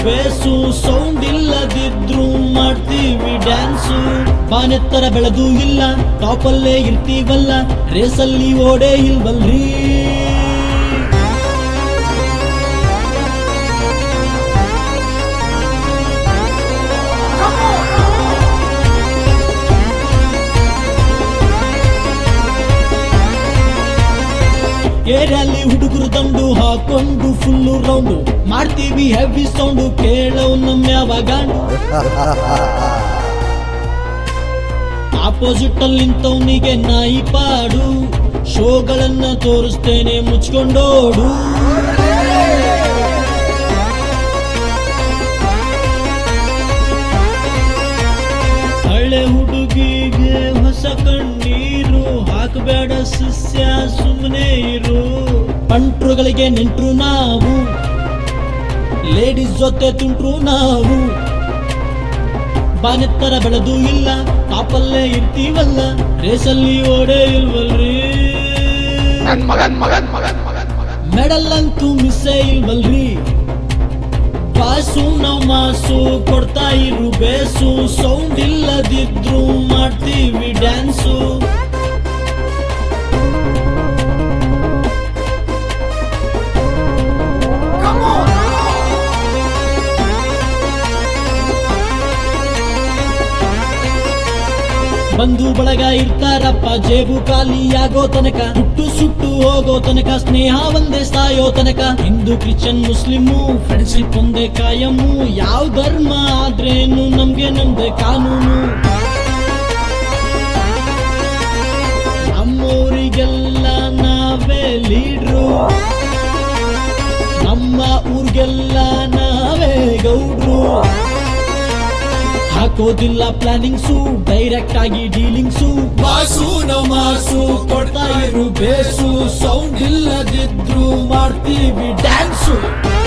ಬೇಸು sound ಇಲ್ಲದಿದ್ರು ಮಾಡ್ತೀವಿ dance ಬಾನೆತ್ತರ ಬೆಳೆದು ಇಲ್ಲ ಟಾಪಲ್ಲೇ ಇರ್ತೀವಲ್ಲ ರೇಸಲ್ಲಿ ಓಡೇ ಇಲ್ವಲ್ರಿ ಏರಿಯಲ್ಲಿ ಹುಡುಗರು ದಂಡು ಹಾಕೊಂಡು ಫುಲ್ಲು ರೌಂಡು ಮಾಡ್ತೀವಿ ಹೆವಿ ಸೌಂಡು ಕೇಳವ್ ನಮ್ಮ ಯಾವಾಗಾಂಡು ಆಪೋಸಿಟ್ ಅಲ್ಲಿ ನಿಂತವನಿಗೆ ನಾಯಿ ಪಾಡು ಶೋಗಳನ್ನ ತೋರಿಸ್ತೇನೆ ಮುಚ್ಕೊಂಡೋಡು ಹಳೆ ಹುಡುಗಿಗೆ ಹೊಸ ಕಣ್ಣೀರು ಹಾಕಬೇಡ ಸಸ್ಯ ಸುಮ್ಮನೆ ಇರು ಪಂಟ್ರುಗಳಿಗೆ ನೆಂಟ್ರು ನಾವು ಲೇಡೀಸ್ ಜೊತೆ ತುಂಟ್ರು ನಾವು ಬಾನೆತ್ತರ ಬೆಳೆದು ಇಲ್ಲ ಟಾಪಲ್ಲೇ ಇರ್ತೀವಲ್ಲ ರೇಸಲ್ಲಿ ಓಡೇ ಇಲ್ವಲ್ರಿ ಮೆಡಲ್ ಅಂತೂ ಮಿಸ್ಸೇ ಇಲ್ವಲ್ರಿ ಪಾಸು ನಾವು ಮಾಸು ಕೊಡ್ತಾ ಇರು ಬೇಸು ಸೌಂಡ್ ಇಲ್ಲದಿದ್ರು ಮಾಡ್ತೀವಿ ಡ್ಯಾನ್ಸು ಬಂಧು ಬಳಗ ಇರ್ತಾರಪ್ಪ ಜೇಬು ಖಾಲಿಯಾಗೋ ತನಕ ಹುಟ್ಟು ಸುಟ್ಟು ಹೋಗೋ ತನಕ ಸ್ನೇಹ ಒಂದೇ ಸಾಯೋ ತನಕ ಹಿಂದೂ ಕ್ರಿಶ್ಚಿಯನ್ ಮುಸ್ಲಿಮು ಫ್ರೆಂಡ್ಶಿಪ್ ಒಂದೇ ಕಾಯಮ್ಮು ಯಾವ ಧರ್ಮ ಆದ್ರೇನು ನಮ್ಗೆ ನಮ್ದೇ ಕಾನೂನು ನಮ್ಮೂರಿಗೆಲ್ಲ ನಾವೇ ಲೀಡ್ರು ನಮ್ಮ ಊರ್ಗೆಲ್ಲ ನಾವೇ ಗೌಡ್ರು ಹಾಕೋದಿಲ್ಲ ಪ್ಲಾನಿಂಗ್ಸು ಡೈರೆಕ್ಟ್ ಆಗಿ ಡೀಲಿಂಗ್ಸು ಬಾಸು ನಮಾಸು ಕೊಡ್ತಾ ಇರು ಬೇಸು ಸೌಂಡ್ ಇಲ್ಲದಿದ್ರು ಮಾಡ್ತೀವಿ ಡ್ಯಾನ್ಸು